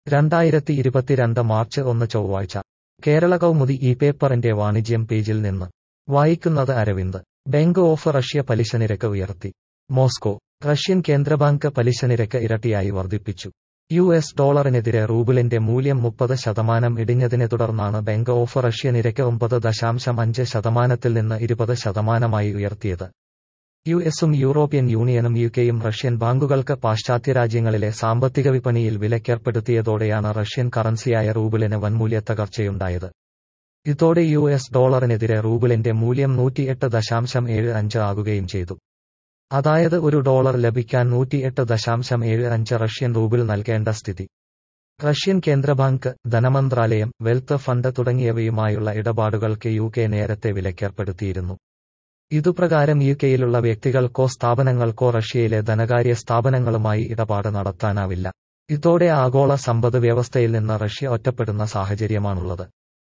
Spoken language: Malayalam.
രണ്ടായിരത്തി ഇരുപത്തിരണ്ട് മാർച്ച് ഒന്ന് ചൊവ്വാഴ്ച കേരള കൗമുദി ഈ പേപ്പറിന്റെ വാണിജ്യം പേജിൽ നിന്ന് വായിക്കുന്നത് അരവിന്ദ് ബാങ്ക് ഓഫ് റഷ്യ പലിശ നിരക്ക് ഉയർത്തി മോസ്കോ റഷ്യൻ കേന്ദ്രബാങ്ക് പലിശ നിരക്ക് ഇരട്ടിയായി വർദ്ധിപ്പിച്ചു യു എസ് ഡോളറിനെതിരെ റൂബിളിന്റെ മൂല്യം മുപ്പത് ശതമാനം ഇടിഞ്ഞതിനെ തുടർന്നാണ് ബാങ്ക് ഓഫ് റഷ്യ നിരക്ക് ഒമ്പത് ദശാംശം അഞ്ച് ശതമാനത്തിൽ നിന്ന് ഇരുപത് ശതമാനമായി ഉയർത്തിയത് യു എസും യൂറോപ്യൻ യൂണിയനും യുകെയും റഷ്യൻ ബാങ്കുകൾക്ക് പാശ്ചാത്യ രാജ്യങ്ങളിലെ സാമ്പത്തിക വിപണിയിൽ വിലക്കേർപ്പെടുത്തിയതോടെയാണ് റഷ്യൻ കറൻസിയായ റൂബിളിന് വൻമൂല്യത്തകർച്ചയുണ്ടായത് ഇതോടെ യു എസ് ഡോളറിനെതിരെ റൂബിളിന്റെ മൂല്യം നൂറ്റിയെട്ട് ദശാംശം ഏഴ് അഞ്ച് ആകുകയും ചെയ്തു അതായത് ഒരു ഡോളർ ലഭിക്കാൻ നൂറ്റിയെട്ട് ദശാംശം ഏഴ് അഞ്ച് റഷ്യൻ റൂബിൾ നൽകേണ്ട സ്ഥിതി റഷ്യൻ കേന്ദ്രബാങ്ക് ധനമന്ത്രാലയം വെൽത്ത് ഫണ്ട് തുടങ്ങിയവയുമായുള്ള ഇടപാടുകൾക്ക് യു കെ നേരത്തെ വിലക്കേർപ്പെടുത്തിയിരുന്നു ഇതുപ്രകാരം യു കെയിലുള്ള വ്യക്തികൾക്കോ സ്ഥാപനങ്ങൾക്കോ റഷ്യയിലെ ധനകാര്യ സ്ഥാപനങ്ങളുമായി ഇടപാട് നടത്താനാവില്ല ഇതോടെ ആഗോള സമ്പദ് വ്യവസ്ഥയിൽ നിന്ന് റഷ്യ ഒറ്റപ്പെടുന്ന സാഹചര്യമാണുള്ളത്